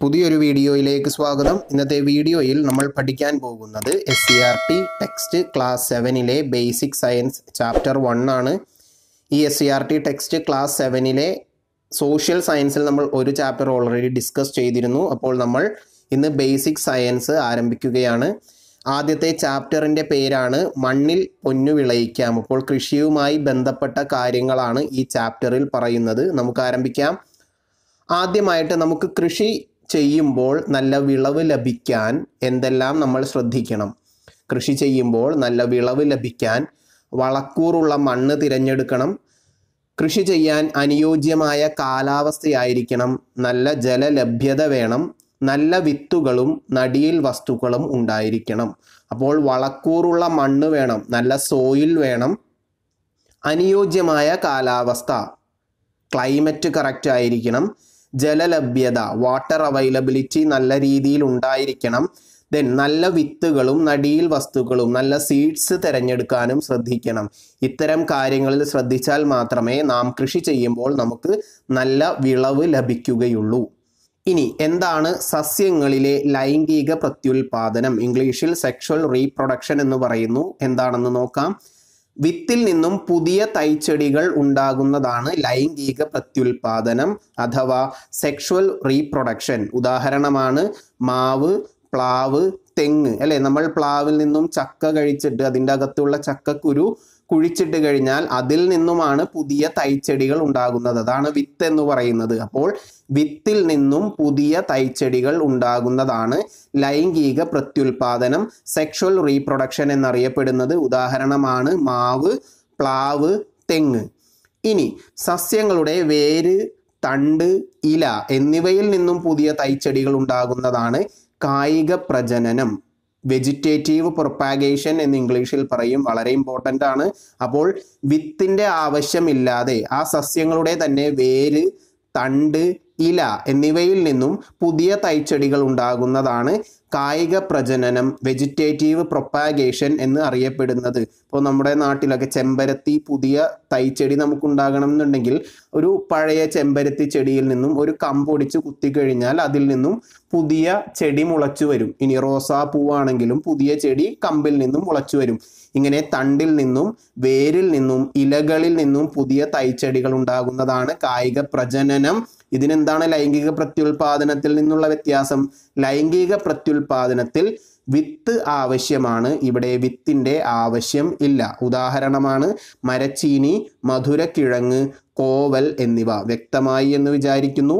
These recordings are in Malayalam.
പുതിയൊരു വീഡിയോയിലേക്ക് സ്വാഗതം ഇന്നത്തെ വീഡിയോയിൽ നമ്മൾ പഠിക്കാൻ പോകുന്നത് S C R T text class സെവനിലെ ബേസിക് സയൻസ് ചാപ്റ്റർ വൺ ആണ് ഈ S C R T text class സെവനിലെ സോഷ്യൽ സയൻസിൽ നമ്മൾ ഒരു ചാപ്റ്റർ ഓൾറെഡി ഡിസ്കസ് ചെയ്തിരുന്നു അപ്പോൾ നമ്മൾ ഇന്ന് ബേസിക് സയൻസ് ആരംഭിക്കുകയാണ് ആദ്യത്തെ ചാപ്റ്ററിൻ്റെ പേരാണ് മണ്ണിൽ പൊന്നു വിളയിക്കാം അപ്പോൾ കൃഷിയുമായി ബന്ധപ്പെട്ട കാര്യങ്ങളാണ് ഈ ചാപ്റ്ററിൽ പറയുന്നത് നമുക്ക് ആരംഭിക്കാം ആദ്യമായിട്ട് നമുക്ക് കൃഷി ചെയ്യുമ്പോൾ നല്ല വിളവ് ലഭിക്കാൻ എന്തെല്ലാം നമ്മൾ ശ്രദ്ധിക്കണം കൃഷി ചെയ്യുമ്പോൾ നല്ല വിളവ് ലഭിക്കാൻ വളക്കൂറുള്ള മണ്ണ് തിരഞ്ഞെടുക്കണം കൃഷി ചെയ്യാൻ അനുയോജ്യമായ കാലാവസ്ഥയായിരിക്കണം നല്ല ജലലഭ്യത വേണം നല്ല വിത്തുകളും നടിയിൽ വസ്തുക്കളും ഉണ്ടായിരിക്കണം അപ്പോൾ വളക്കൂറുള്ള മണ്ണ് വേണം നല്ല സോയിൽ വേണം അനുയോജ്യമായ കാലാവസ്ഥ ക്ലൈമറ്റ് കറക്റ്റ് ആയിരിക്കണം ജലലഭ്യത വാട്ടർ അവൈലബിലിറ്റി നല്ല രീതിയിൽ ഉണ്ടായിരിക്കണം ദെൻ നല്ല വിത്തുകളും നടിയിൽ വസ്തുക്കളും നല്ല സീഡ്സ് തിരഞ്ഞെടുക്കാനും ശ്രദ്ധിക്കണം ഇത്തരം കാര്യങ്ങളിൽ ശ്രദ്ധിച്ചാൽ മാത്രമേ നാം കൃഷി ചെയ്യുമ്പോൾ നമുക്ക് നല്ല വിളവ് ലഭിക്കുകയുള്ളൂ ഇനി എന്താണ് സസ്യങ്ങളിലെ ലൈംഗിക പ്രത്യുൽപാദനം ഇംഗ്ലീഷിൽ സെക്ഷൽ റീപ്രൊഡക്ഷൻ എന്ന് പറയുന്നു എന്താണെന്ന് നോക്കാം വിത്തിൽ നിന്നും പുതിയ തൈച്ചെടികൾ ഉണ്ടാകുന്നതാണ് ലൈംഗിക പ്രത്യുൽപാദനം അഥവാ സെക്ഷുവൽ റീപ്രൊഡക്ഷൻ ഉദാഹരണമാണ് മാവ് പ്ലാവ് തെങ്ങ് അല്ലെ നമ്മൾ പ്ലാവിൽ നിന്നും ചക്ക കഴിച്ചിട്ട് അതിൻ്റെ അകത്തുള്ള ചക്കക്കുരു കുഴിച്ചിട്ട് കഴിഞ്ഞാൽ അതിൽ നിന്നുമാണ് പുതിയ തൈച്ചെടികൾ ഉണ്ടാകുന്നത് അതാണ് വിത്ത് എന്ന് പറയുന്നത് അപ്പോൾ വിത്തിൽ നിന്നും പുതിയ തൈച്ചെടികൾ ഉണ്ടാകുന്നതാണ് ലൈംഗിക പ്രത്യുൽപാദനം സെക്ഷുവൽ റീപ്രൊഡക്ഷൻ എന്നറിയപ്പെടുന്നത് ഉദാഹരണമാണ് മാവ് പ്ലാവ് തെങ്ങ് ഇനി സസ്യങ്ങളുടെ വേര് തണ്ട് ഇല എന്നിവയിൽ നിന്നും പുതിയ തൈച്ചെടികൾ ഉണ്ടാകുന്നതാണ് കായിക പ്രജനനം വെജിറ്റേറ്റീവ് പ്രൊപ്പാഗേഷൻ എന്ന് ഇംഗ്ലീഷിൽ പറയും വളരെ ഇമ്പോർട്ടൻ്റ് ആണ് അപ്പോൾ വിത്തിൻ്റെ ആവശ്യമില്ലാതെ ആ സസ്യങ്ങളുടെ തന്നെ വേര് തണ്ട് ഇല എന്നിവയിൽ നിന്നും പുതിയ തൈച്ചെടികൾ ഉണ്ടാകുന്നതാണ് കായിക പ്രജനനം വെജിറ്റേറ്റീവ് പ്രൊപ്പാഗേഷൻ എന്ന് അറിയപ്പെടുന്നത് ഇപ്പോൾ നമ്മുടെ നാട്ടിലൊക്കെ ചെമ്പരത്തി പുതിയ തൈച്ചെടി നമുക്ക് ഉണ്ടാകണം എന്നുണ്ടെങ്കിൽ ഒരു പഴയ ചെമ്പരത്തി ചെടിയിൽ നിന്നും ഒരു കമ്പൊടിച്ച് കുത്തിക്കഴിഞ്ഞാൽ അതിൽ നിന്നും പുതിയ ചെടി മുളച്ചു വരും ഇനി റോസാ പൂവാണെങ്കിലും പുതിയ ചെടി കമ്പിൽ നിന്നും മുളച്ചു വരും ഇങ്ങനെ തണ്ടിൽ നിന്നും വേരിൽ നിന്നും ഇലകളിൽ നിന്നും പുതിയ തൈച്ചെടികൾ ഉണ്ടാകുന്നതാണ് കായിക പ്രജനനം ഇതിനെന്താണ് ലൈംഗിക പ്രത്യുൽപാദനത്തിൽ നിന്നുള്ള വ്യത്യാസം ലൈംഗിക പ്രത്യുൽപാദനത്തിൽ വിത്ത് ആവശ്യമാണ് ഇവിടെ വിത്തിൻ്റെ ആവശ്യം ഇല്ല ഉദാഹരണമാണ് മരച്ചീനി മധുരക്കിഴങ്ങ് കോവൽ എന്നിവ വ്യക്തമായി എന്ന് വിചാരിക്കുന്നു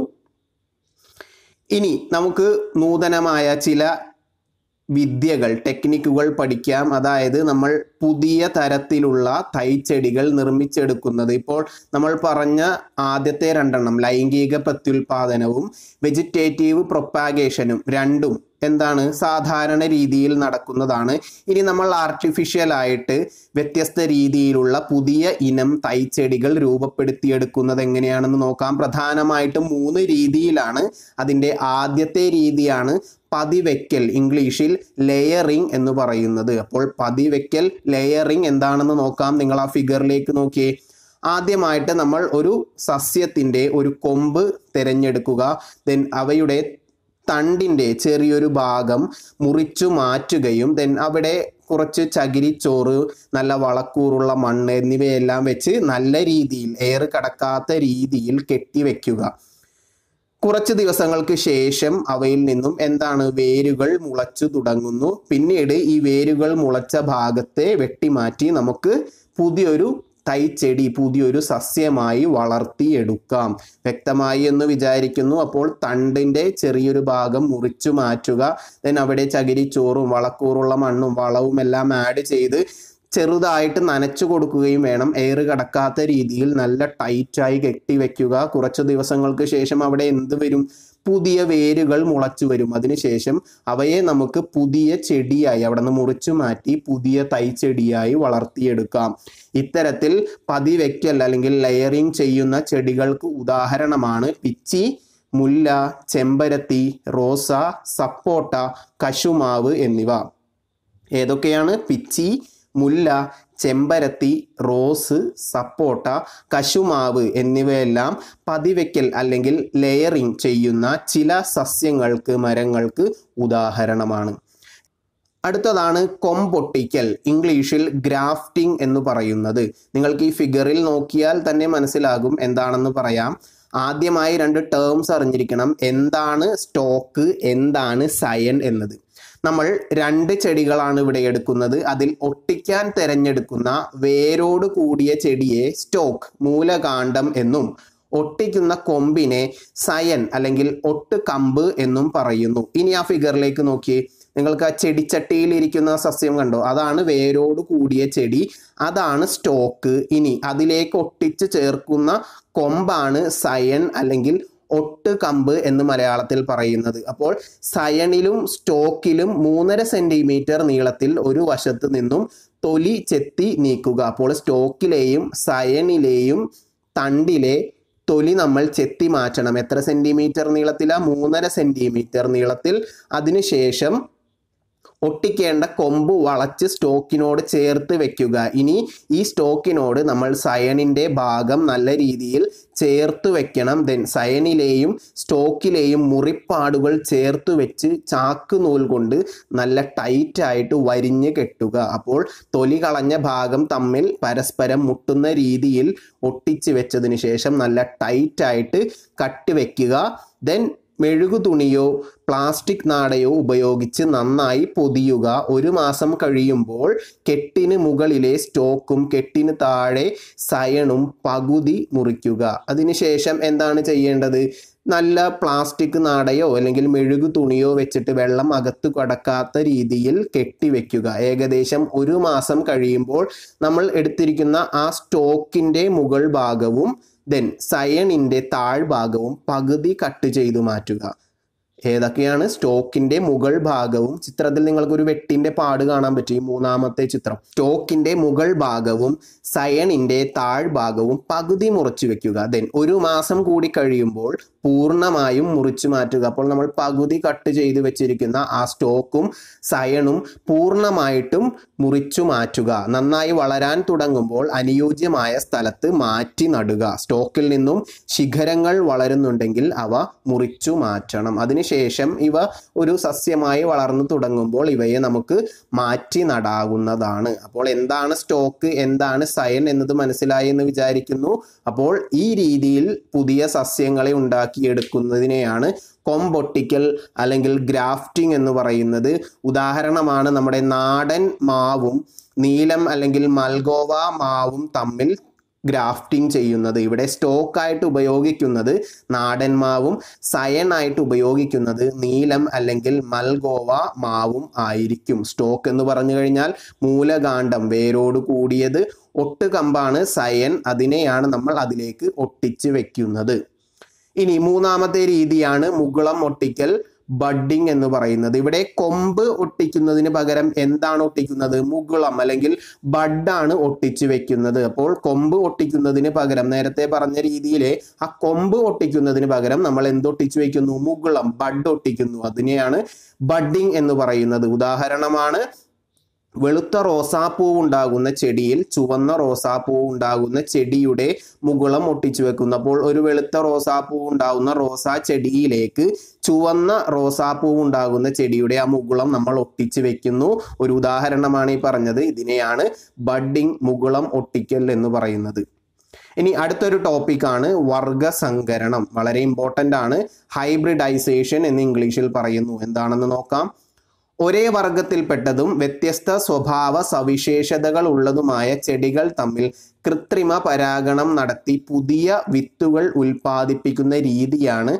ഇനി നമുക്ക് നൂതനമായ ചില വിദ്യകൾ ടെക്നിക്കുകൾ പഠിക്കാം അതായത് നമ്മൾ പുതിയ തരത്തിലുള്ള തൈച്ചെടികൾ നിർമ്മിച്ചെടുക്കുന്നത് ഇപ്പോൾ നമ്മൾ പറഞ്ഞ ആദ്യത്തെ രണ്ടെണ്ണം ലൈംഗിക പ്രത്യുൽപാദനവും വെജിറ്റേറ്റീവ് പ്രൊപ്പാഗേഷനും രണ്ടും എന്താണ് സാധാരണ രീതിയിൽ നടക്കുന്നതാണ് ഇനി നമ്മൾ ആർട്ടിഫിഷ്യൽ ആയിട്ട് വ്യത്യസ്ത രീതിയിലുള്ള പുതിയ ഇനം തൈച്ചെടികൾ രൂപപ്പെടുത്തിയെടുക്കുന്നത് എങ്ങനെയാണെന്ന് നോക്കാം പ്രധാനമായിട്ടും മൂന്ന് രീതിയിലാണ് അതിൻ്റെ ആദ്യത്തെ രീതിയാണ് പതിവെക്കൽ ഇംഗ്ലീഷിൽ ലെയറിംഗ് എന്ന് പറയുന്നത് അപ്പോൾ പതിവെക്കൽ ലെയറിംഗ് എന്താണെന്ന് നോക്കാം നിങ്ങൾ ആ ഫിഗറിലേക്ക് നോക്കിയേ ആദ്യമായിട്ട് നമ്മൾ ഒരു സസ്യത്തിൻ്റെ ഒരു കൊമ്പ് തിരഞ്ഞെടുക്കുക ദെൻ അവയുടെ തണ്ടിൻ്റെ ചെറിയൊരു ഭാഗം മുറിച്ചു മാറ്റുകയും ദെൻ അവിടെ കുറച്ച് ചകിരിച്ചോറ് നല്ല വളക്കൂറുള്ള മണ്ണ് എന്നിവയെല്ലാം വെച്ച് നല്ല രീതിയിൽ എയർ കടക്കാത്ത രീതിയിൽ കെട്ടിവെക്കുക കുറച്ച് ദിവസങ്ങൾക്ക് ശേഷം അവയിൽ നിന്നും എന്താണ് വേരുകൾ മുളച്ചു തുടങ്ങുന്നു പിന്നീട് ഈ വേരുകൾ മുളച്ച ഭാഗത്തെ വെട്ടിമാറ്റി നമുക്ക് പുതിയൊരു തൈച്ചെടി പുതിയൊരു സസ്യമായി വളർത്തിയെടുക്കാം വ്യക്തമായി എന്ന് വിചാരിക്കുന്നു അപ്പോൾ തണ്ടിൻ്റെ ചെറിയൊരു ഭാഗം മുറിച്ചു മാറ്റുക ദെൻ അവിടെ ചകിരിച്ചോറും വളക്കൂറുള്ള മണ്ണും വളവും എല്ലാം ആഡ് ചെയ്ത് ചെറുതായിട്ട് നനച്ചു കൊടുക്കുകയും വേണം എയർ കടക്കാത്ത രീതിയിൽ നല്ല ടൈറ്റായി കെട്ടിവെക്കുക കുറച്ച് ദിവസങ്ങൾക്ക് ശേഷം അവിടെ എന്ത് വരും പുതിയ വേരുകൾ മുളച്ചു വരും അതിനുശേഷം അവയെ നമുക്ക് പുതിയ ചെടിയായി അവിടെ നിന്ന് മുറിച്ചു മാറ്റി പുതിയ തൈച്ചെടിയായി വളർത്തിയെടുക്കാം ഇത്തരത്തിൽ പതിവെക്കൽ അല്ലെങ്കിൽ ലെയറിംഗ് ചെയ്യുന്ന ചെടികൾക്ക് ഉദാഹരണമാണ് പിച്ചി മുല്ല ചെമ്പരത്തി റോസ സപ്പോട്ട കശുമാവ് എന്നിവ ഏതൊക്കെയാണ് പിച്ചി മുല്ല ചെമ്പരത്തി റോസ് സപ്പോട്ട കശുമാവ് എന്നിവയെല്ലാം പതിവയ്ക്കൽ അല്ലെങ്കിൽ ലെയറിംഗ് ചെയ്യുന്ന ചില സസ്യങ്ങൾക്ക് മരങ്ങൾക്ക് ഉദാഹരണമാണ് അടുത്തതാണ് കൊമ്പൊട്ടിക്കൽ ഇംഗ്ലീഷിൽ ഗ്രാഫ്റ്റിംഗ് എന്ന് പറയുന്നത് നിങ്ങൾക്ക് ഈ ഫിഗറിൽ നോക്കിയാൽ തന്നെ മനസ്സിലാകും എന്താണെന്ന് പറയാം ആദ്യമായി രണ്ട് ടേംസ് അറിഞ്ഞിരിക്കണം എന്താണ് സ്റ്റോക്ക് എന്താണ് സയൻ എന്നത് നമ്മൾ രണ്ട് ചെടികളാണ് ഇവിടെ എടുക്കുന്നത് അതിൽ ഒട്ടിക്കാൻ തിരഞ്ഞെടുക്കുന്ന വേരോട് കൂടിയ ചെടിയെ സ്റ്റോക്ക് മൂലകാന്ഡം എന്നും ഒട്ടിക്കുന്ന കൊമ്പിനെ സയൻ അല്ലെങ്കിൽ ഒട്ട് കമ്പ് എന്നും പറയുന്നു ഇനി ആ ഫിഗറിലേക്ക് നോക്കിയേ നിങ്ങൾക്ക് ആ ചെടിച്ചട്ടിയിൽ ഇരിക്കുന്ന സസ്യം കണ്ടോ അതാണ് വേരോട് കൂടിയ ചെടി അതാണ് സ്റ്റോക്ക് ഇനി അതിലേക്ക് ഒട്ടിച്ച് ചേർക്കുന്ന കൊമ്പാണ് സയൻ അല്ലെങ്കിൽ ഒട്ട് കമ്പ് എന്ന് മലയാളത്തിൽ പറയുന്നത് അപ്പോൾ സയണിലും സ്റ്റോക്കിലും മൂന്നര സെന്റിമീറ്റർ നീളത്തിൽ ഒരു വശത്ത് നിന്നും തൊലി ചെത്തി നീക്കുക അപ്പോൾ സ്റ്റോക്കിലെയും സയണിലെയും തണ്ടിലെ തൊലി നമ്മൾ ചെത്തി മാറ്റണം എത്ര സെന്റിമീറ്റർ നീളത്തിലാ മൂന്നര സെന്റിമീറ്റർ നീളത്തിൽ അതിനുശേഷം ഒട്ടിക്കേണ്ട കൊമ്പ് വളച്ച് സ്റ്റോക്കിനോട് ചേർത്ത് വെക്കുക ഇനി ഈ സ്റ്റോക്കിനോട് നമ്മൾ സയണിൻ്റെ ഭാഗം നല്ല രീതിയിൽ ചേർത്ത് വെക്കണം ദെൻ സയനിലെയും സ്റ്റോക്കിലെയും മുറിപ്പാടുകൾ ചേർത്ത് വെച്ച് ചാക്ക് നൂൽ കൊണ്ട് നല്ല ടൈറ്റായിട്ട് വരിഞ്ഞ് കെട്ടുക അപ്പോൾ തൊലി കളഞ്ഞ ഭാഗം തമ്മിൽ പരസ്പരം മുട്ടുന്ന രീതിയിൽ ഒട്ടിച്ച് വെച്ചതിന് ശേഷം നല്ല ടൈറ്റായിട്ട് കട്ടി വെക്കുക ദെൻ മെഴുകു തുണിയോ പ്ലാസ്റ്റിക് നാടയോ ഉപയോഗിച്ച് നന്നായി പൊതിയുക ഒരു മാസം കഴിയുമ്പോൾ കെട്ടിന് മുകളിലെ സ്റ്റോക്കും കെട്ടിന് താഴെ സയണും പകുതി മുറിക്കുക അതിനുശേഷം എന്താണ് ചെയ്യേണ്ടത് നല്ല പ്ലാസ്റ്റിക് നാടയോ അല്ലെങ്കിൽ മെഴുകു തുണിയോ വെച്ചിട്ട് വെള്ളം അകത്ത് കടക്കാത്ത രീതിയിൽ കെട്ടിവെക്കുക ഏകദേശം ഒരു മാസം കഴിയുമ്പോൾ നമ്മൾ എടുത്തിരിക്കുന്ന ആ സ്റ്റോക്കിൻ്റെ മുകൾ ഭാഗവും ദെൻ സയണിൻ്റെ താഴ്ഭാഗവും പകുതി കട്ട് ചെയ്തു മാറ്റുക ഏതൊക്കെയാണ് സ്റ്റോക്കിന്റെ മുകൾ ഭാഗവും ചിത്രത്തിൽ നിങ്ങൾക്ക് ഒരു വെട്ടിന്റെ പാട് കാണാൻ പറ്റും ഈ മൂന്നാമത്തെ ചിത്രം സ്റ്റോക്കിന്റെ മുകൾ ഭാഗവും സയണിന്റെ താഴ്ഭാഗവും പകുതി മുറിച്ചു വെക്കുക ദെൻ ഒരു മാസം കൂടി കഴിയുമ്പോൾ പൂർണ്ണമായും മുറിച്ചു മാറ്റുക അപ്പോൾ നമ്മൾ പകുതി കട്ട് ചെയ്ത് വെച്ചിരിക്കുന്ന ആ സ്റ്റോക്കും സയണും പൂർണ്ണമായിട്ടും മുറിച്ചു മാറ്റുക നന്നായി വളരാൻ തുടങ്ങുമ്പോൾ അനുയോജ്യമായ സ്ഥലത്ത് മാറ്റി നടുക സ്റ്റോക്കിൽ നിന്നും ശിഖരങ്ങൾ വളരുന്നുണ്ടെങ്കിൽ അവ മുറിച്ചു മാറ്റണം അതിനുശേഷം ഇവ ഒരു സസ്യമായി വളർന്നു തുടങ്ങുമ്പോൾ ഇവയെ നമുക്ക് മാറ്റി നടാവുന്നതാണ് അപ്പോൾ എന്താണ് സ്റ്റോക്ക് എന്താണ് സയൻ എന്നത് മനസ്സിലായി എന്ന് വിചാരിക്കുന്നു അപ്പോൾ ഈ രീതിയിൽ പുതിയ സസ്യങ്ങളെ ഉണ്ടാക്കിയെടുക്കുന്നതിനെയാണ് കൊമ്പൊട്ടിക്കൽ അല്ലെങ്കിൽ ഗ്രാഫ്റ്റിംഗ് എന്ന് പറയുന്നത് ഉദാഹരണമാണ് നമ്മുടെ നാടൻ മാവും നീലം അല്ലെങ്കിൽ മൽഗോവ മാവും തമ്മിൽ ഗ്രാഫ്റ്റിംഗ് ചെയ്യുന്നത് ഇവിടെ സ്റ്റോക്കായിട്ട് ഉപയോഗിക്കുന്നത് നാടൻ മാവും സയനായിട്ട് ഉപയോഗിക്കുന്നത് നീലം അല്ലെങ്കിൽ മൽഗോവ മാവും ആയിരിക്കും സ്റ്റോക്ക് എന്ന് പറഞ്ഞു കഴിഞ്ഞാൽ മൂലകാന്ഡം വേരോട് കൂടിയത് ഒട്ടുകമ്പാണ് സയൻ അതിനെയാണ് നമ്മൾ അതിലേക്ക് ഒട്ടിച്ച് വെക്കുന്നത് ഇനി മൂന്നാമത്തെ രീതിയാണ് മുകുളം ഒട്ടിക്കൽ ബഡ്ഡിംഗ് എന്ന് പറയുന്നത് ഇവിടെ കൊമ്പ് ഒട്ടിക്കുന്നതിന് പകരം എന്താണ് ഒട്ടിക്കുന്നത് മുകുളം അല്ലെങ്കിൽ ബഡാണ് ഒട്ടിച്ചു വെക്കുന്നത് അപ്പോൾ കൊമ്പ് ഒട്ടിക്കുന്നതിന് പകരം നേരത്തെ പറഞ്ഞ രീതിയിൽ ആ കൊമ്പ് ഒട്ടിക്കുന്നതിന് പകരം നമ്മൾ എന്തൊട്ടിച്ചു വെക്കുന്നു മുകുളം ബഡ് ഒട്ടിക്കുന്നു അതിനെയാണ് ബഡ്ഡിംഗ് എന്ന് പറയുന്നത് ഉദാഹരണമാണ് വെളുത്ത റോസാപ്പൂവ് ഉണ്ടാകുന്ന ചെടിയിൽ ചുവന്ന റോസാപ്പൂവ് ഉണ്ടാകുന്ന ചെടിയുടെ മുകുളം ഒട്ടിച്ചു വെക്കുന്നു അപ്പോൾ ഒരു വെളുത്ത റോസാപ്പൂവ് ഉണ്ടാകുന്ന റോസാ ചെടിയിലേക്ക് ചുവന്ന റോസാപ്പൂവ് ഉണ്ടാകുന്ന ചെടിയുടെ ആ മുകുളം നമ്മൾ ഒട്ടിച്ചു വെക്കുന്നു ഒരു ഉദാഹരണമാണ് ഈ പറഞ്ഞത് ഇതിനെയാണ് ബഡ്ഡിംഗ് മുകുളം ഒട്ടിക്കൽ എന്ന് പറയുന്നത് ഇനി അടുത്തൊരു ടോപ്പിക്കാണ് വർഗസങ്കരണം വളരെ ഇമ്പോർട്ടൻ്റ് ആണ് ഹൈബ്രിഡൈസേഷൻ എന്ന് ഇംഗ്ലീഷിൽ പറയുന്നു എന്താണെന്ന് നോക്കാം ഒരേ വർഗത്തിൽപ്പെട്ടതും വ്യത്യസ്ത സ്വഭാവ സവിശേഷതകൾ ഉള്ളതുമായ ചെടികൾ തമ്മിൽ കൃത്രിമ പരാഗണം നടത്തി പുതിയ വിത്തുകൾ ഉൽപ്പാദിപ്പിക്കുന്ന രീതിയാണ്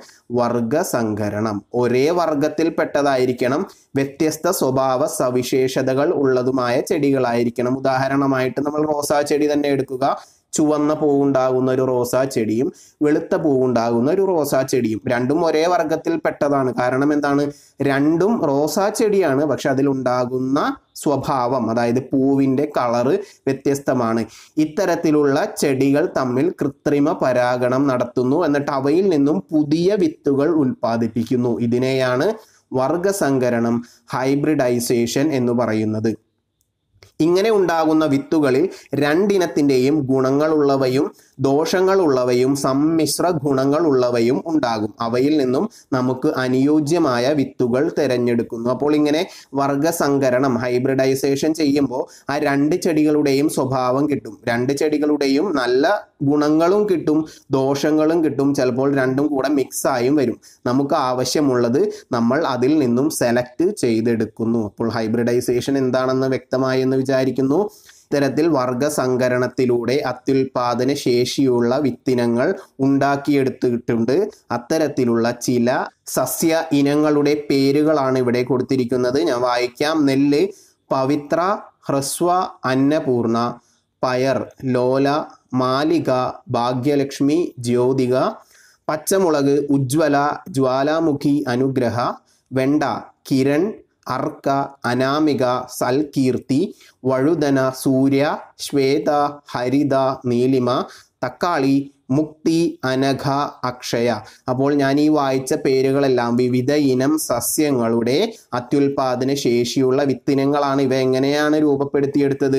വർഗസങ്കരണം ഒരേ വർഗത്തിൽപ്പെട്ടതായിരിക്കണം വ്യത്യസ്ത സ്വഭാവ സവിശേഷതകൾ ഉള്ളതുമായ ചെടികളായിരിക്കണം ഉദാഹരണമായിട്ട് നമ്മൾ റോസാ ചെടി തന്നെ എടുക്കുക ചുവന്ന പൂവുണ്ടാകുന്ന ഒരു റോസാ ചെടിയും വെളുത്ത പൂവുണ്ടാകുന്ന ഒരു റോസാ ചെടിയും രണ്ടും ഒരേ വർഗത്തിൽപ്പെട്ടതാണ് കാരണം എന്താണ് രണ്ടും റോസാ ചെടിയാണ് പക്ഷെ അതിലുണ്ടാകുന്ന സ്വഭാവം അതായത് പൂവിൻ്റെ കളറ് വ്യത്യസ്തമാണ് ഇത്തരത്തിലുള്ള ചെടികൾ തമ്മിൽ കൃത്രിമ പരാഗണം നടത്തുന്നു എന്നിട്ട് അവയിൽ നിന്നും പുതിയ വിത്തുകൾ ഉൽപ്പാദിപ്പിക്കുന്നു ഇതിനെയാണ് വർഗസങ്കരണം ഹൈബ്രിഡൈസേഷൻ എന്ന് പറയുന്നത് ഇങ്ങനെ ഉണ്ടാകുന്ന വിത്തുകളിൽ രണ്ടിനത്തിൻ്റെയും ഗുണങ്ങളുള്ളവയും ദോഷങ്ങളുള്ളവയും സമ്മിശ്ര ഗുണങ്ങളുള്ളവയും ഉണ്ടാകും അവയിൽ നിന്നും നമുക്ക് അനുയോജ്യമായ വിത്തുകൾ തിരഞ്ഞെടുക്കുന്നു അപ്പോൾ ഇങ്ങനെ വർഗസങ്കരണം ഹൈബ്രിഡൈസേഷൻ ചെയ്യുമ്പോൾ ആ രണ്ട് ചെടികളുടെയും സ്വഭാവം കിട്ടും രണ്ട് ചെടികളുടെയും നല്ല ഗുണങ്ങളും കിട്ടും ദോഷങ്ങളും കിട്ടും ചിലപ്പോൾ രണ്ടും കൂടെ മിക്സായും വരും നമുക്ക് ആവശ്യമുള്ളത് നമ്മൾ അതിൽ നിന്നും സെലക്ട് ചെയ്തെടുക്കുന്നു അപ്പോൾ ഹൈബ്രിഡൈസേഷൻ എന്താണെന്ന് വ്യക്തമായി എന്ന് വിചാരിക്കുന്നു ഇത്തരത്തിൽ വർഗസങ്കരണത്തിലൂടെ അത്യുൽപാദന ശേഷിയുള്ള വിത്തിനങ്ങൾ ഉണ്ടാക്കിയെടുത്തിട്ടുണ്ട് അത്തരത്തിലുള്ള ചില സസ്യ ഇനങ്ങളുടെ പേരുകളാണ് ഇവിടെ കൊടുത്തിരിക്കുന്നത് ഞാൻ വായിക്കാം നെല്ല് പവിത്ര ഹ്രസ്വ അന്നപൂർണ പയർ ലോല മാലിക ഭാഗ്യലക്ഷ്മി ജ്യോതിക പച്ചമുളക് ഉജ്വല ജ്വാലാമുഖി അനുഗ്രഹ വെണ്ട കിരൺ അർക്ക അനാമിക സൽകീർത്തി വഴുതന സൂര്യ ശ്വേത ഹരിത നീലിമ തക്കാളി മുക്തി അനഘ അക്ഷയ അപ്പോൾ ഞാൻ ഈ വായിച്ച പേരുകളെല്ലാം വിവിധ ഇനം സസ്യങ്ങളുടെ അത്യുൽപാദന ശേഷിയുള്ള വിത്തിനങ്ങളാണ് ഇവ എങ്ങനെയാണ് രൂപപ്പെടുത്തിയെടുത്തത്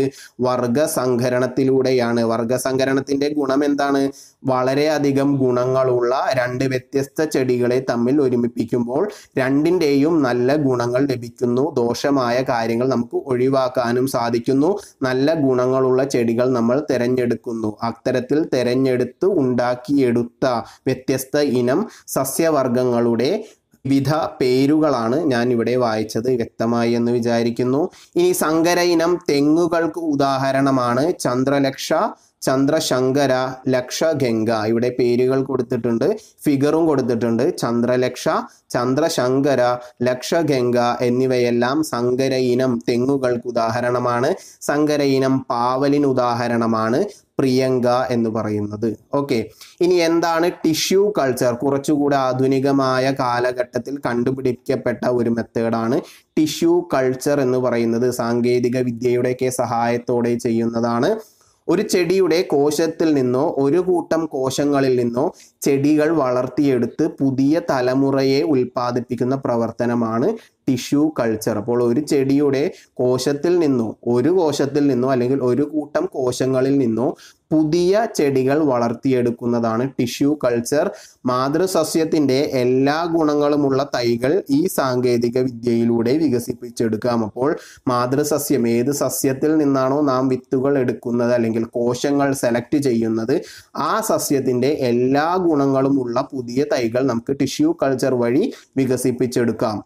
വർഗസങ്കരണത്തിലൂടെയാണ് വർഗസങ്കരണത്തിന്റെ ഗുണം എന്താണ് വളരെയധികം ഗുണങ്ങളുള്ള രണ്ട് വ്യത്യസ്ത ചെടികളെ തമ്മിൽ ഒരുമിപ്പിക്കുമ്പോൾ രണ്ടിൻ്റെയും നല്ല ഗുണങ്ങൾ ലഭിക്കുന്നു ദോഷമായ കാര്യങ്ങൾ നമുക്ക് ഒഴിവാക്കാനും സാധിക്കുന്നു നല്ല ഗുണങ്ങളുള്ള ചെടികൾ നമ്മൾ തിരഞ്ഞെടുക്കുന്നു അത്തരത്തിൽ തിരഞ്ഞെടുത്ത് ഉണ്ടാക്കിയെടുത്ത വ്യത്യസ്ത ഇനം സസ്യവർഗങ്ങളുടെ വിവിധ പേരുകളാണ് ഞാൻ ഇവിടെ വായിച്ചത് വ്യക്തമായി എന്ന് വിചാരിക്കുന്നു ഇനി സങ്കര ഇനം തെങ്ങുകൾക്ക് ഉദാഹരണമാണ് ചന്ദ്രലക്ഷ ചന്ദ്രശങ്കര ലക്ഷഗംഗ ഇവിടെ പേരുകൾ കൊടുത്തിട്ടുണ്ട് ഫിഗറും കൊടുത്തിട്ടുണ്ട് ചന്ദ്രലക്ഷ ചന്ദ്രശങ്കര ലക്ഷഗംഗ എന്നിവയെല്ലാം സങ്കര ഇനം തെങ്ങുകൾക്ക് ഉദാഹരണമാണ് സങ്കര ഇനം പാവലിന് ഉദാഹരണമാണ് പ്രിയങ്ക എന്ന് പറയുന്നത് ഓക്കെ ഇനി എന്താണ് ടിഷ്യൂ കൾച്ചർ കുറച്ചുകൂടി ആധുനികമായ കാലഘട്ടത്തിൽ കണ്ടുപിടിക്കപ്പെട്ട ഒരു മെത്തേഡാണ് ടിഷ്യൂ കൾച്ചർ എന്ന് പറയുന്നത് സാങ്കേതിക വിദ്യയുടെയൊക്കെ സഹായത്തോടെ ചെയ്യുന്നതാണ് ഒരു ചെടിയുടെ കോശത്തിൽ നിന്നോ ഒരു കൂട്ടം കോശങ്ങളിൽ നിന്നോ ചെടികൾ വളർത്തിയെടുത്ത് പുതിയ തലമുറയെ ഉൽപ്പാദിപ്പിക്കുന്ന പ്രവർത്തനമാണ് ടിഷ്യൂ കൾച്ചർ അപ്പോൾ ഒരു ചെടിയുടെ കോശത്തിൽ നിന്നോ ഒരു കോശത്തിൽ നിന്നോ അല്ലെങ്കിൽ ഒരു കൂട്ടം കോശങ്ങളിൽ നിന്നോ പുതിയ ചെടികൾ വളർത്തിയെടുക്കുന്നതാണ് ടിഷ്യൂ കൾച്ചർ മാതൃസസ്യത്തിൻ്റെ എല്ലാ ഗുണങ്ങളുമുള്ള തൈകൾ ഈ സാങ്കേതിക വിദ്യയിലൂടെ വികസിപ്പിച്ചെടുക്കാം അപ്പോൾ മാതൃസസ്യം ഏത് സസ്യത്തിൽ നിന്നാണോ നാം വിത്തുകൾ എടുക്കുന്നത് അല്ലെങ്കിൽ കോശങ്ങൾ സെലക്ട് ചെയ്യുന്നത് ആ സസ്യത്തിൻ്റെ എല്ലാ ഗുണങ്ങളുമുള്ള പുതിയ തൈകൾ നമുക്ക് ടിഷ്യൂ കൾച്ചർ വഴി വികസിപ്പിച്ചെടുക്കാം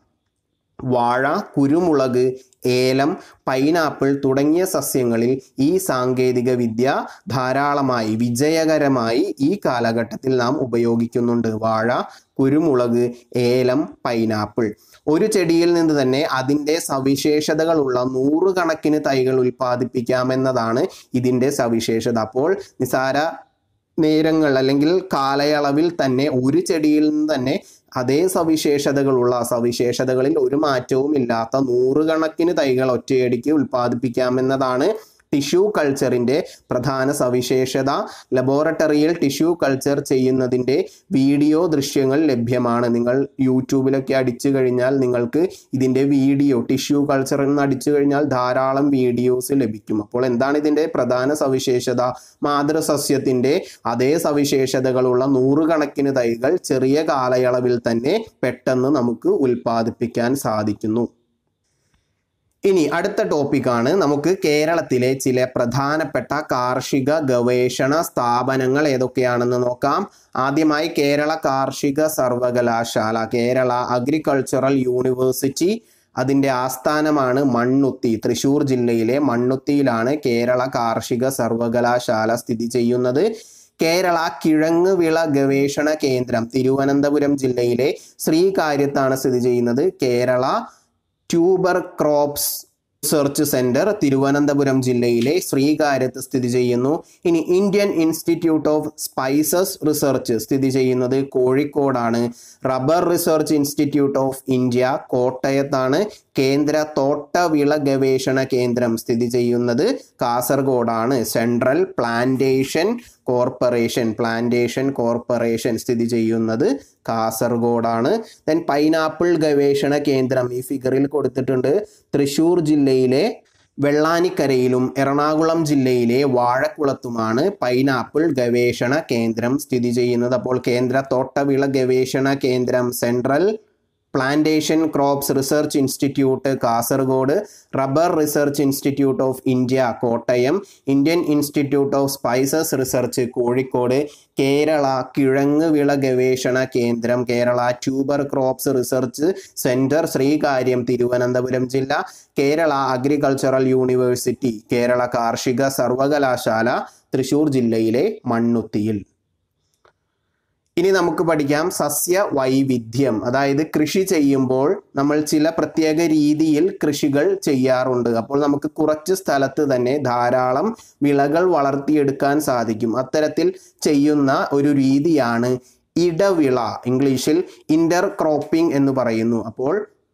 വാഴ കുരുമുളക് ഏലം പൈനാപ്പിൾ തുടങ്ങിയ സസ്യങ്ങളിൽ ഈ സാങ്കേതിക വിദ്യ ധാരാളമായി വിജയകരമായി ഈ കാലഘട്ടത്തിൽ നാം ഉപയോഗിക്കുന്നുണ്ട് വാഴ കുരുമുളക് ഏലം പൈനാപ്പിൾ ഒരു ചെടിയിൽ നിന്ന് തന്നെ അതിൻ്റെ സവിശേഷതകളുള്ള നൂറുകണക്കിന് തൈകൾ ഉൽപ്പാദിപ്പിക്കാമെന്നതാണ് ഇതിൻ്റെ സവിശേഷത അപ്പോൾ നിസാര നേരങ്ങൾ അല്ലെങ്കിൽ കാലയളവിൽ തന്നെ ഒരു ചെടിയിൽ നിന്ന് തന്നെ അതേ സവിശേഷതകളുള്ള സവിശേഷതകളിൽ ഒരു മാറ്റവും ഇല്ലാത്ത നൂറുകണക്കിന് തൈകൾ ഒറ്റയടിക്ക് ഉൽപ്പാദിപ്പിക്കാമെന്നതാണ് ടിഷ്യൂ കൾച്ചറിൻ്റെ പ്രധാന സവിശേഷത ലബോറട്ടറിയിൽ ടിഷ്യൂ കൾച്ചർ ചെയ്യുന്നതിൻ്റെ വീഡിയോ ദൃശ്യങ്ങൾ ലഭ്യമാണ് നിങ്ങൾ യൂട്യൂബിലൊക്കെ അടിച്ചു കഴിഞ്ഞാൽ നിങ്ങൾക്ക് ഇതിൻ്റെ വീഡിയോ ടിഷ്യൂ കൾച്ചർ എന്ന് അടിച്ചു കഴിഞ്ഞാൽ ധാരാളം വീഡിയോസ് ലഭിക്കും അപ്പോൾ എന്താണ് ഇതിൻ്റെ പ്രധാന സവിശേഷത മാതൃസസ്യത്തിൻ്റെ അതേ സവിശേഷതകളുള്ള നൂറുകണക്കിന് തൈകൾ ചെറിയ കാലയളവിൽ തന്നെ പെട്ടെന്ന് നമുക്ക് ഉൽപ്പാദിപ്പിക്കാൻ സാധിക്കുന്നു ഇനി അടുത്ത ടോപ്പിക്കാണ് നമുക്ക് കേരളത്തിലെ ചില പ്രധാനപ്പെട്ട കാർഷിക ഗവേഷണ സ്ഥാപനങ്ങൾ ഏതൊക്കെയാണെന്ന് നോക്കാം ആദ്യമായി കേരള കാർഷിക സർവകലാശാല കേരള അഗ്രികൾച്ചറൽ യൂണിവേഴ്സിറ്റി അതിൻ്റെ ആസ്ഥാനമാണ് മണ്ണുത്തി തൃശ്ശൂർ ജില്ലയിലെ മണ്ണുത്തിയിലാണ് കേരള കാർഷിക സർവകലാശാല സ്ഥിതി ചെയ്യുന്നത് കേരള കിഴങ്ങ് വിള ഗവേഷണ കേന്ദ്രം തിരുവനന്തപുരം ജില്ലയിലെ ശ്രീകാര്യത്താണ് സ്ഥിതി ചെയ്യുന്നത് Kerala tuber crops research centre Thiruvananthapuram ജില്ലയിലെ ശ്രീകാര്യത്ത് സ്ഥിതി ചെയ്യുന്നു ഇനി Indian institute of spices research സ്ഥിതി ചെയ്യുന്നത് കോഴിക്കോടാണ് rubber research institute of India കോട്ടയത്താണ് കേന്ദ്ര തോട്ടവിള ഗവേഷണ കേന്ദ്രം സ്ഥിതി ചെയ്യുന്നത് കാസർഗോഡാണ് central plantation corporation plantation corporation സ്ഥിതി ചെയ്യുന്നത് കാസർഗോഡാണ് ദെൻ പൈനാപ്പിൾ ഗവേഷണ കേന്ദ്രം ഈ ഫിഗറിൽ കൊടുത്തിട്ടുണ്ട് തൃശ്ശൂർ ജില്ലയിലെ വെള്ളാനിക്കരയിലും എറണാകുളം ജില്ലയിലെ വാഴക്കുളത്തുമാണ് പൈനാപ്പിൾ ഗവേഷണ കേന്ദ്രം സ്ഥിതി ചെയ്യുന്നത് അപ്പോൾ കേന്ദ്ര തോട്ടവിള ഗവേഷണ കേന്ദ്രം central plantation crops research institute Kasaragod rubber research institute of India Kottayam Indian institute of spices research Kozhikode Kerala കിഴങ്ങ് വിള ഗവേഷണ കേന്ദ്രം Kerala tuber crops research centre Sreekaryam Thiruvananthapuram ജില്ല കേരള അഗ്രികൾച്ചറൽ യൂണിവേഴ്സിറ്റി കേരള കാർഷിക സർവകലാശാല തൃശൂർ ജില്ലയിലെ മണ്ണുത്തിയിൽ ഇനി നമുക്ക് പഠിക്കാം സസ്യ വൈവിധ്യം അതായത് കൃഷി ചെയ്യുമ്പോൾ നമ്മൾ ചില പ്രത്യേക രീതിയിൽ കൃഷികൾ ചെയ്യാറുണ്ട് അപ്പോൾ നമുക്ക് കുറച്ച് സ്ഥലത്ത് തന്നെ ധാരാളം വിളകൾ വളർത്തിയെടുക്കാൻ സാധിക്കും അത്തരത്തിൽ ചെയ്യുന്ന ഒരു രീതിയാണ് ഇടവിള ഇംഗ്ലീഷിൽ ഇന്റർ ക്രോപ്പിംഗ് എന്ന് പറയുന്നു അപ്പോൾ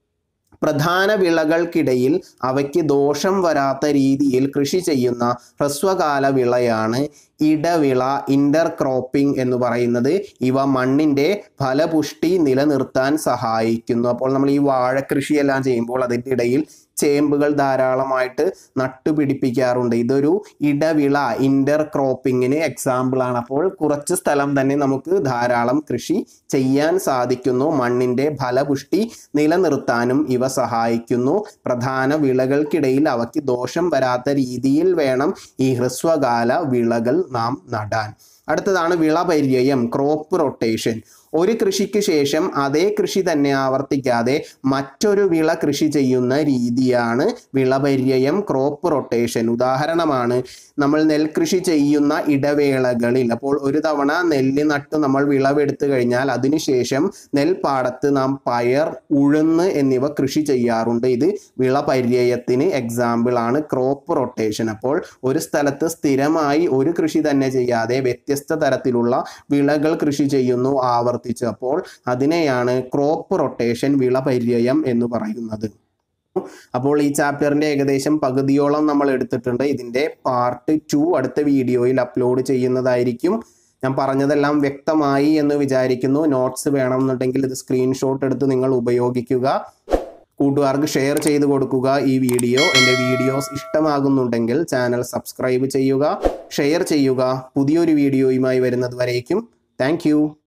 പ്രധാന വിളകൾക്കിടയിൽ അവയ്ക്ക് ദോഷം വരാത്ത രീതിയിൽ കൃഷി ചെയ്യുന്ന ഹ്രസ്വകാല വിളയാണ് ഇടവിള ഇന്റർ ക്രോപ്പിംഗ് എന്ന് പറയുന്നത് ഇവ മണ്ണിൻ്റെ ഫലപുഷ്ടി നിലനിർത്താൻ സഹായിക്കുന്നു അപ്പോൾ നമ്മൾ ഈ വാഴ കൃഷിയെല്ലാം ചെയ്യുമ്പോൾ അതിൻ്റെ ഇടയിൽ ചേമ്പുകൾ ധാരാളമായിട്ട് നട്ടുപിടിപ്പിക്കാറുണ്ട് ഇതൊരു ഇടവിള ഇന്റർ ക്രോപ്പിങ്ങിന് എക്സാമ്പിളാണ് അപ്പോൾ കുറച്ച് സ്ഥലം തന്നെ നമുക്ക് ധാരാളം കൃഷി ചെയ്യാൻ സാധിക്കുന്നു മണ്ണിൻ്റെ ഫലപുഷ്ടി നിലനിർത്താനും ഇവ സഹായിക്കുന്നു പ്രധാന വിളകൾക്കിടയിൽ അവയ്ക്ക് ദോഷം വരാത്ത രീതിയിൽ വേണം ഈ ഹ്രസ്വകാല വിളകൾ നാം നടാൻ അടുത്തതാണ് വിളപര്യയം ക്രോപ്പ് റൊട്ടേഷൻ ഒരു കൃഷിക്ക് ശേഷം അതേ കൃഷി തന്നെ ആവർത്തിക്കാതെ മറ്റൊരു വിള കൃഷി ചെയ്യുന്ന രീതിയാണ് വിളപര്യയം ക്രോപ്പ് റൊട്ടേഷൻ ഉദാഹരണമാണ് നമ്മൾ നെൽകൃഷി ചെയ്യുന്ന ഇടവേളകളിൽ അപ്പോൾ ഒരു തവണ നെല്ല് നട്ട് നമ്മൾ വിളവെടുത്തു കഴിഞ്ഞാൽ അതിനുശേഷം നെൽപ്പാടത്ത് നാം പയർ ഉഴുന്ന് എന്നിവ കൃഷി ചെയ്യാറുണ്ട് ഇത് വിളപര്യയത്തിന് എക്സാമ്പിൾ ആണ് ക്രോപ്പ് റൊട്ടേഷൻ അപ്പോൾ ഒരു സ്ഥലത്ത് സ്ഥിരമായി ഒരു കൃഷി തന്നെ ചെയ്യാതെ വ്യത്യസ്ത തരത്തിലുള്ള വിളകൾ കൃഷി ചെയ്യുന്നു ആവർത്തിച്ച് അപ്പോൾ അതിനെയാണ് ക്രോപ്പ് റൊട്ടേഷൻ വിളപര്യയം എന്ന് പറയുന്നത് അപ്പോൾ ഈ ചാപ്റ്ററിന്റെ ഏകദേശം പകുതിയോളം നമ്മൾ എടുത്തിട്ടുണ്ട് ഇതിന്റെ പാർട്ട് ടു അടുത്ത വീഡിയോയിൽ അപ്ലോഡ് ചെയ്യുന്നതായിരിക്കും ഞാൻ പറഞ്ഞതെല്ലാം വ്യക്തമായി എന്ന് വിചാരിക്കുന്നു നോട്ട്സ് വേണമെന്നുണ്ടെങ്കിൽ ഇത് സ്ക്രീൻഷോട്ട് എടുത്ത് നിങ്ങൾ ഉപയോഗിക്കുക കൂട്ടുകാർക്ക് ഷെയർ ചെയ്ത് കൊടുക്കുക ഈ വീഡിയോ എൻ്റെ വീഡിയോസ് ഇഷ്ടമാകുന്നുണ്ടെങ്കിൽ ചാനൽ സബ്സ്ക്രൈബ് ചെയ്യുക ഷെയർ ചെയ്യുക പുതിയൊരു വീഡിയോയുമായി വരുന്നത് വരേക്കും താങ്ക്